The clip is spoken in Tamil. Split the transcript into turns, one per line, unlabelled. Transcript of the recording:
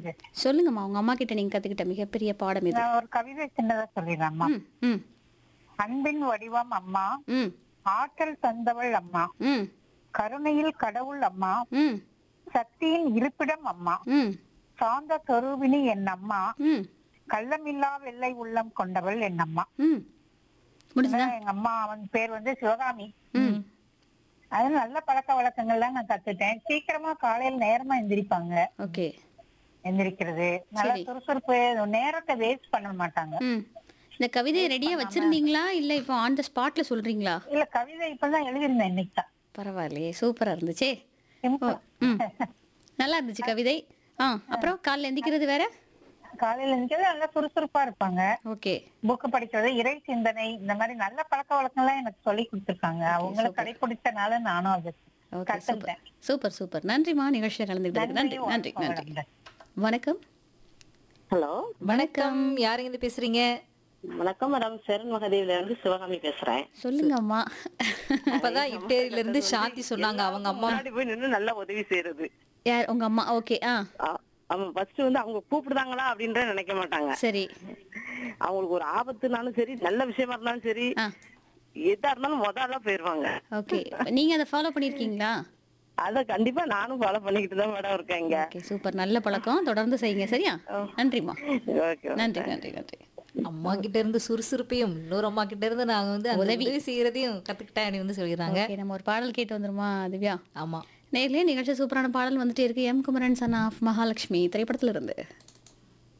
இருந்து
சொல்லுங்கம்மா உங்க அம்மா கிட்ட நீங்க கத்துக்கிட்ட மிகப்பெரிய பாடம் இது
நான் ஒரு கவிதை சின்னதா சொல்லிடுறேன்மா
ம் ம்
அன்பின் வடிவம் அம்மா
ம்
ஆற்றல் தந்தவள் அம்மா
ம்
கருணையில் கடவுள் அம்மா
ம்
சக்தியின் இருப்பிடம் அம்மா
ம்
சாந்த சொரூபினி என் அம்மா
ம்
கள்ளமில்லா வெள்ளை உள்ளம் கொண்டவள் என் அம்மா
ம் முடிஞ்சதா
எங்க அம்மா அவன் பேர் வந்து சிவகாமி
ம்
அது நல்ல பழக்க வழக்கங்கள்லாம் நான் கத்துட்டேன் சீக்கிரமா காலையில நேரமா எந்திரிப்பாங்க
ஓகே
எந்திரிக்கிறது நல்ல
சரி.
சுறுசுறுப்பு நேரத்தை வேஸ்ட் பண்ண மாட்டாங்க
ம் இந்த கவிதையை ரெடியா வச்சிருந்தீங்களா இல்ல இப்போ ஆன் த ஸ்பாட்ல சொல்றீங்களா
இல்ல கவிதை இப்பதான் எழுதியிருந்தேன் இன்னைக்கு தான்
பரவாயில்லையே சூப்பரா இருந்துச்சே ஓ
Simple.
ம் நல்லா இருந்துச்சு கவிதை ஆ அப்புறம் காலைல எந்திக்கிறது வேற
காலையில எந்திரிக்கிறது நல்லா சுறுசுறுப்பா இருப்பாங்க
ஓகே
புக் படிக்கிறது இறை சிந்தனை இந்த மாதிரி நல்ல பழக்க வழக்கம்லாம் எனக்கு சொல்லி கொடுத்திருக்காங்க அவங்கள கடைபிடிச்சனால நானும் அது
ஓகே சூப்பர்
கத்துக்கிட்டேன்
சூப்பர் சூப்பர் நன்றிம்மா நிகழ்ச்சியில் கலந்துக்கிட்டதுக்கு நன்றி நன்றி நன்றி வணக்கம்
ஹலோ
வணக்கம் யாருங்க இருந்து பேசுறீங்க
வணக்கம் மேடம் சரண் மகாதேவில இருந்து சிவகாமி பேசுறேன்
சொல்லுங்க அம்மா
இப்பதான் இப்டேரியில இருந்து சாந்தி சொன்னாங்க அவங்க அம்மா
முன்னாடி போய் நின்னு நல்லா உதவி செய்யறது
யார் உங்க அம்மா ஓகே ஆ
ஆ- அவன் ஃபர்ஸ்ட் வந்து அவங்க கூப்பிடுதாங்களா அப்படின்ற நினைக்க மாட்டாங்க
சரி
அவங்களுக்கு ஒரு ஆபத்துனாலும் சரி நல்ல விஷயமா இருந்தாலும் சரி
ஆ
எதா இருந்தாலும் முதல்ல போயிருவாங்க
ஓகே நீங்க அதை ஃபாலோ பண்ணிருக்கீங்களா
அத கண்டிப்பா நானும் ஃபாலோ பண்ணிக்கிட்டு தான் மேடம் இருக்கேன் இங்க
ஓகே சூப்பர் நல்ல பழக்கம் தொடர்ந்து செய்யுங்க சரியா நன்றிம்மா
ஓகே
நன்றி நன்றி நன்றி
அம்மா கிட்ட இருந்து சுறுசுறுப்பையும் இன்னொரு அம்மா கிட்ட இருந்து நாங்க வந்து அந்த உதவி செய்யறதையும் கத்துக்கிட்டேன் அப்படின்னு வந்து சொல்லிடுறாங்க
ஓகே நம்ம ஒரு பாடல் கேட்டு வந்துருமா திவ்யா
ஆமா
நேர்லயே நிகழ்ச்சி சூப்பரான பாடல் வந்துட்டே இருக்கு M Kumaran son of Mahalakshmi திரைப்படத்துல இருந்து